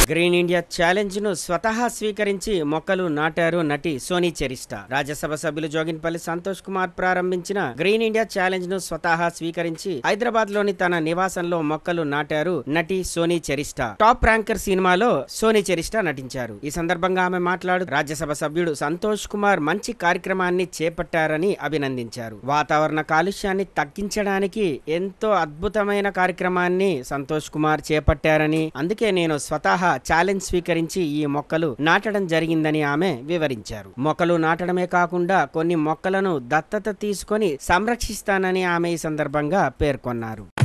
green India challenge ను స్వతహా స్వీకరించి మొక్కలు నాటారు నటి సోనీ చెరిస్టా రాజ్యసభ సభ్యులు జోగిన్పల్లి సంతోష్ కుమార్ ప్రారంభించిన గ్రీన్ ఇండియా ఛాలెంజ్ ను స్వతహా స్వీకరించి హైదరాబాద్ లోని తన నివాసంలో మొక్కలు నాటారు నటి సోనీ చెరిస్టా టాప్ ర్యాంకర్ సినిమాలో సోనీ చెరిస్టా నటించారు ఈ సందర్భంగా ఆమె మాట్లాడు రాజ్యసభ సభ్యుడు సంతోష్ కుమార్ మంచి కార్యక్రమాన్ని చేపట్టారని అభినందించారు వాతావరణ కాలుష్యాన్ని తగ్గించడానికి ఎంతో అద్భుతమైన కార్యక్రమాన్ని సంతోష్ కుమార్ చేపట్టారని అందుకే నేను స్వతహా ఛాలెంజ్ స్వీకరించి ఈ మొక్కలు నాటడం జరిగిందని ఆమె వివరించారు మొక్కలు నాటడమే కాకుండా కొన్ని మొక్కలను దత్తత తీసుకొని సంరక్షిస్తానని ఆమె ఈ సందర్భంగా పేర్కొన్నారు